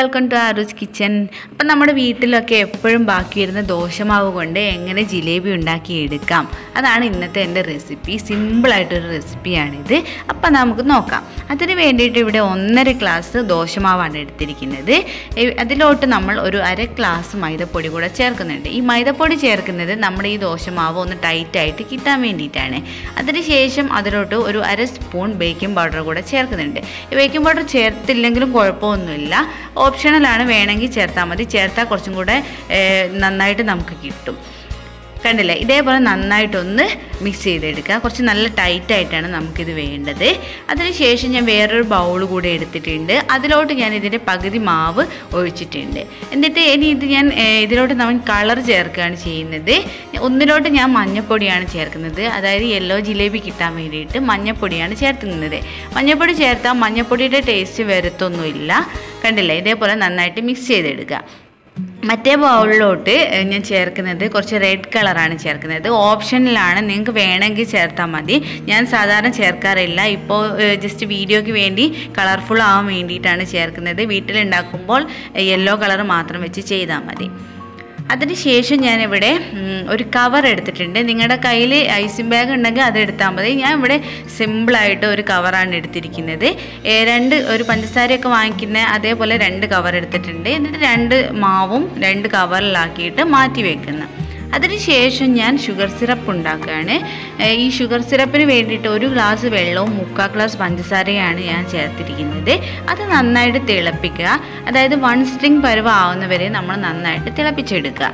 welcome to ആറൂസ് kitchen അപ്പം നമ്മുടെ വീട്ടിലൊക്കെ എപ്പോഴും ബാക്കി വരുന്ന ദോശമാവ് കൊണ്ട് എങ്ങനെ ജിലേബി ഉണ്ടാക്കി എടുക്കാം അതാണ് ഇന്നത്തെ എൻ്റെ റെസിപ്പി സിമ്പിളായിട്ടൊരു റെസിപ്പിയാണിത് അപ്പം നമുക്ക് നോക്കാം അതിന് വേണ്ടിയിട്ട് ഇവിടെ ഒന്നര ഗ്ലാസ് ദോശമാവാണ് എടുത്തിരിക്കുന്നത് ഏ, അതിലോട്ട് നമ്മൾ ഒരു അര ഗ്ലാസ് മൈദപ്പൊടി കൂടെ ചേർക്കുന്നുണ്ട് ഈ മൈദപ്പൊടി ചേർക്കുന്നത് നമ്മുടെ ഈ ദോശമാവ് ഒന്ന് ടൈറ്റായിട്ട് കിട്ടാൻ വേണ്ടിയിട്ടാണ് അതിനുശേഷം അതിലോട്ട് ഒരു അര സ്പൂൺ ബേക്കിംഗ് പൗഡർ കൂടെ ചേർക്കുന്നുണ്ട് ഈ ബേക്കിംഗ് പൗഡർ ചേർത്തില്ലെങ്കിലും കുഴപ്പമൊന്നുമില്ല ഓപ്ഷണലാണ് വേണമെങ്കിൽ ചേർത്താൽ മതി ചേർത്താൽ കുറച്ചും കൂടെ ഏ, നന്നായിട്ട് നമുക്ക് കിട്ടും കണ്ടില്ലേ ഇതേപോലെ നന്നായിട്ടൊന്ന് മിക്സ് ചെയ്തെടുക്കുക കുറച്ച് നല്ല ടൈറ്റായിട്ടാണ് നമുക്കിത് വേണ്ടത് അതിനുശേഷം ഞാൻ വേറൊരു ബൗൾ കൂടെ എടുത്തിട്ടുണ്ട് അതിലോട്ട് ഞാൻ ഇതിൻ്റെ പകുതി മാവ് ഒഴിച്ചിട്ടുണ്ട് എന്നിട്ട് ഇനി ഇത് ഞാൻ ഏ, ഇതിലോട്ട് നമ്മൾ കളർ ചേർക്കുകയാണ് ചെയ്യുന്നത് ഒന്നിലോട്ട് ഞാൻ മഞ്ഞപ്പൊടിയാണ് ചേർക്കുന്നത് അതായത് യെല്ലോ ജിലേബി കിട്ടാൻ വേണ്ടിയിട്ട് മഞ്ഞപ്പൊടിയാണ് ചേർക്കുന്നത് മഞ്ഞപ്പൊടി ചേർത്താൽ മഞ്ഞപ്പൊടിയുടെ ടേസ്റ്റ് വരത്തൊന്നുമില്ല കണ്ടില്ലേ ഇതേപോലെ നന്നായിട്ട് മിക്സ് ചെയ്തെടുക്കുക മറ്റേ ബൗളിലോട്ട് ഏഹ്, ഞാൻ ചേർക്കുന്നത് കുറച്ച് റെഡ് കളറാണ് ചേർക്കുന്നത് ഓപ്ഷനിലാണ് നിങ്ങൾക്ക് വേണമെങ്കിൽ ചേർത്താൽ മതി ഞാൻ സാധാരണ ചേർക്കാറില്ല ഇപ്പോൾ ജസ്റ്റ് വീഡിയോയ്ക്ക് വേണ്ടി കളർഫുൾ ആവാൻ വേണ്ടിയിട്ടാണ് ചേർക്കുന്നത് വീട്ടിലുണ്ടാക്കുമ്പോൾ യെല്ലോ കളർ മാത്രം വെച്ച് ചെയ്താൽ മതി അതിനുശേഷം ഞാനിവിടെ ഉം, ഒരു കവർ എടുത്തിട്ടുണ്ട് നിങ്ങളുടെ കയ്യിൽ ഐസിങ് ബാഗ് ഉണ്ടെങ്കിൽ അത് എടുത്താൽ മതി ഞാൻ ഇവിടെ സിമ്പിളായിട്ട് ഒരു കവറാണ് എടുത്തിരിക്കുന്നത് ഏ, രണ്ട് ഒരു പഞ്ചസാരയൊക്കെ വാങ്ങിക്കുന്ന അതേപോലെ രണ്ട് കവർ എടുത്തിട്ടുണ്ട് എന്നിട്ട് രണ്ട് മാവും രണ്ട് കവറിലാക്കിയിട്ട് മാറ്റി വെക്കുന്നു അതിനുശേഷം ഞാൻ ഷുഗർ സിറപ്പ് ഉണ്ടാക്കുകയാണ് ഏ, ഈ ഷുഗർ സിറപ്പിന് വേണ്ടിയിട്ട് ഒരു ഗ്ലാസ് വെള്ളവും മുക്കാൽ ഗ്ലാസ് പഞ്ചസാരയാണ് ഞാൻ ചേർത്തിരിക്കുന്നത് അത് നന്നായിട്ട് തിളപ്പിക്കുക അതായത് വൺ സ്ട്രിങ് പരുവ ആവുന്നവരെ നമ്മൾ നന്നായിട്ട് തിളപ്പിച്ചെടുക്കുക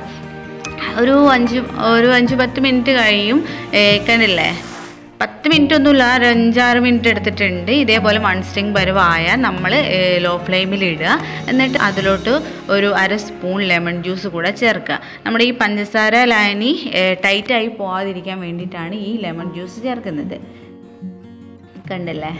ഒരു അഞ്ച് ഒരു അഞ്ച് പത്ത് മിനിറ്റ് കഴിയും ഏ, കണ്ടില്ലേ പത്ത് മിനിറ്റ് ഒന്നുമില്ല ഒരു അഞ്ചാറ് മിനിറ്റ് എടുത്തിട്ടുണ്ട് ഇതേപോലെ വൺ സ്ട്രിങ് പരുവായാൽ നമ്മൾ ലോ ഫ്ലെയിമിൽ ഇടുക എന്നിട്ട് അതിലോട്ട് ഒരു അര സ്പൂൺ ലെമൺ ജ്യൂസ് കൂടെ ചേർക്കുക നമ്മുടെ ഈ പഞ്ചസാര ലായനി ടൈറ്റായി പോകാതിരിക്കാൻ വേണ്ടിയിട്ടാണ് ഈ ലെമൺ ജ്യൂസ് ചേർക്കുന്നത് കണ്ടല്ലേ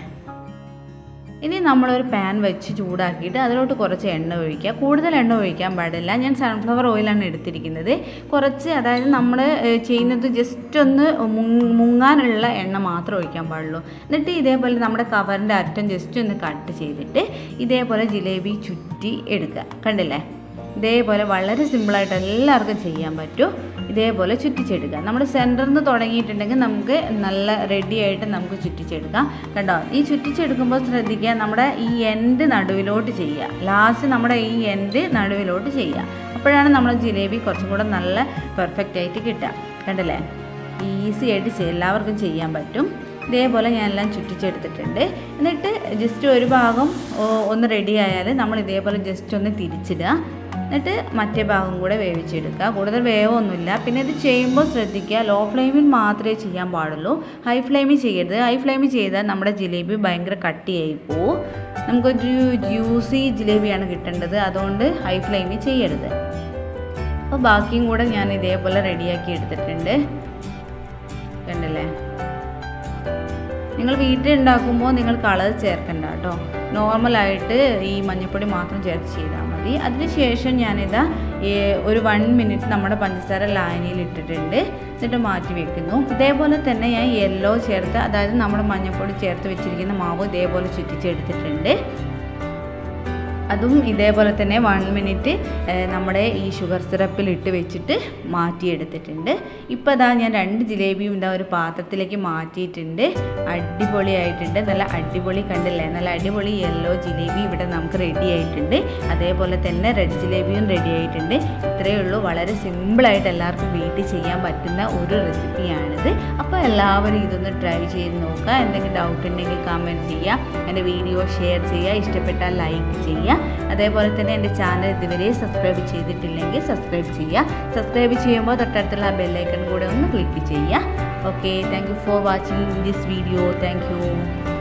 ഇനി നമ്മളൊരു പാൻ വെച്ച് ചൂടാക്കിയിട്ട് അതിലോട്ട് കുറച്ച് എണ്ണ ഒഴിക്കുക കൂടുതൽ എണ്ണ ഒഴിക്കാൻ പാടില്ല ഞാൻ സൺഫ്ലവർ ഓയിലാണ് എടുത്തിരിക്കുന്നത് കുറച്ച് അതായത് നമ്മൾ ചെയ്യുന്നത് ജസ്റ്റ് ഒന്ന് മുങ്- മുങ്ങാനുള്ള എണ്ണ മാത്രം ഒഴിക്കാൻ പാടുള്ളൂ എന്നിട്ട് ഇതേപോലെ നമ്മുടെ കവറിൻ്റെ അറ്റം ജസ്റ്റ് ഒന്ന് കട്ട് ചെയ്തിട്ട് ഇതേപോലെ ജിലേബി ചുറ്റി എടുക്കുക കണ്ടില്ലേ ഇതേപോലെ വളരെ സിമ്പിളായിട്ട് എല്ലാവർക്കും ചെയ്യാൻ പറ്റും ഇതേപോലെ ചുറ്റിച്ചെടുക്കുക നമ്മൾ സെൻറ്ററിൽ നിന്ന് തുടങ്ങിയിട്ടുണ്ടെങ്കിൽ നമുക്ക് നല്ല റെഡി ആയിട്ട് നമുക്ക് ചുറ്റിച്ചെടുക്കാം കണ്ടോ ഈ ചുറ്റിച്ചെടുക്കുമ്പോൾ ശ്രദ്ധിക്കുക നമ്മുടെ ഈ എൻഡ് നടുവിലോട്ട് ചെയ്യുക ലാസ്റ്റ് നമ്മുടെ ഈ എൻഡ് നടുവിലോട്ട് ചെയ്യുക അപ്പോഴാണ് നമ്മുടെ ജിലേബി കുറച്ചും കൂടെ നല്ല പെർഫെക്റ്റ് ആയിട്ട് കിട്ടുക കണ്ടില്ലേ ഈസി ആയിട്ട് ചെയ്യ- എല്ലാവർക്കും ചെയ്യാൻ പറ്റും ഇതേപോലെ ഞാൻ എല്ലാം ചുറ്റിച്ചെടുത്തിട്ടുണ്ട് എന്നിട്ട് ജസ്റ്റ് ഒരു ഭാഗം ഓ, ഒന്ന് റെഡി ആയാൽ നമ്മൾ ഇതേപോലെ ജസ്റ്റ് ഒന്ന് തിരിച്ചിടുക എന്നിട്ട് മറ്റേ ഭാഗം കൂടെ വേവിച്ചെടുക്കുക കൂടുതൽ വേവൊന്നുമില്ല പിന്നെ ഇത് ചെയ്യുമ്പോൾ ശ്രദ്ധിക്കുക ലോ ഫ്ലെയിമിൽ മാത്രമേ ചെയ്യാൻ പാടുള്ളൂ ഹൈ ഫ്ലെയിമിൽ ചെയ്യരുത് ഹൈ ഫ്ലെയിമിൽ ചെയ്താൽ നമ്മുടെ ജിലേബി ഭയങ്കര കട്ടിയായി പോവും നമുക്കൊരു ജ്യൂസി ജിലേബിയാണ് കിട്ടേണ്ടത് അതുകൊണ്ട് ഹൈ ഫ്ലെയിമിൽ ചെയ്യരുത് അപ്പോൾ ബാക്കിയും കൂടെ ഞാൻ ഇതേപോലെ റെഡിയാക്കി എടുത്തിട്ടുണ്ട് കണ്ടില്ലേ നിങ്ങൾ വീട്ടിൽ ഉണ്ടാക്കുമ്പോൾ നിങ്ങൾ കളർ ചേർക്കണ്ട കേട്ടോ നോർമലായിട്ട് ഈ മഞ്ഞൾപ്പൊടി മാത്രം ചേർത്ത് ചെയ്താൽ മതി അതിനുശേഷം ഞാനിതാ ഈ ഒരു വൺ മിനിറ്റ് നമ്മുടെ പഞ്ചസാര ലായനിയിൽ ഇട്ടിട്ടുണ്ട് എന്നിട്ട് മാറ്റി വെക്കുന്നു ഇതേപോലെ തന്നെ ഞാൻ യെല്ലോ ചേർത്ത് അതായത് നമ്മുടെ മഞ്ഞൾപ്പൊടി ചേർത്ത് വെച്ചിരിക്കുന്ന മാവ് ഇതേപോലെ ചുറ്റിച്ചെടുത്തിട്ടുണ്ട് അതും ഇതേപോലെ തന്നെ വൺ മിനിറ്റ് നമ്മുടെ ഈ ഷുഗർ സിറപ്പിൽ ഇട്ട് വെച്ചിട്ട് മാറ്റിയെടുത്തിട്ടുണ്ട് ഇപ്പോൾ അതാ ഞാൻ രണ്ട് ജിലേബിയും ഇതാ ഒരു പാത്രത്തിലേക്ക് മാറ്റിയിട്ടുണ്ട് അടിപൊളിയായിട്ടുണ്ട് നല്ല അടിപൊളി കണ്ടില്ലേ നല്ല അടിപൊളി യെല്ലോ ജിലേബി ഇവിടെ നമുക്ക് റെഡി ആയിട്ടുണ്ട് അതേപോലെ തന്നെ റെഡ് ജിലേബിയും റെഡി ആയിട്ടുണ്ട് ഇത്രയേ ഉള്ളൂ വളരെ സിമ്പിളായിട്ട് എല്ലാവർക്കും വീട്ടിൽ ചെയ്യാൻ പറ്റുന്ന ഒരു റെസിപ്പിയാണിത് അപ്പോൾ എല്ലാവരും ഇതൊന്ന് ട്രൈ ചെയ്ത് നോക്കുക എന്തെങ്കിലും ഡൗട്ട് ഉണ്ടെങ്കിൽ കമൻറ്റ് ചെയ്യുക എൻ്റെ വീഡിയോ ഷെയർ ചെയ്യുക ഇഷ്ടപ്പെട്ടാൽ ലൈക്ക് ചെയ്യുക അതേപോലെ തന്നെ എൻ്റെ ചാനൽ ഇതുവരെ സബ്സ്ക്രൈബ് ചെയ്തിട്ടില്ലെങ്കിൽ സബ്സ്ക്രൈബ് ചെയ്യുക സബ്സ്ക്രൈബ് ചെയ്യുമ്പോൾ തൊട്ടടുത്തുള്ള ആ ബെല്ലൈക്കൺ കൂടെ ഒന്ന് ക്ലിക്ക് ചെയ്യുക okay thank you for watching this video thank U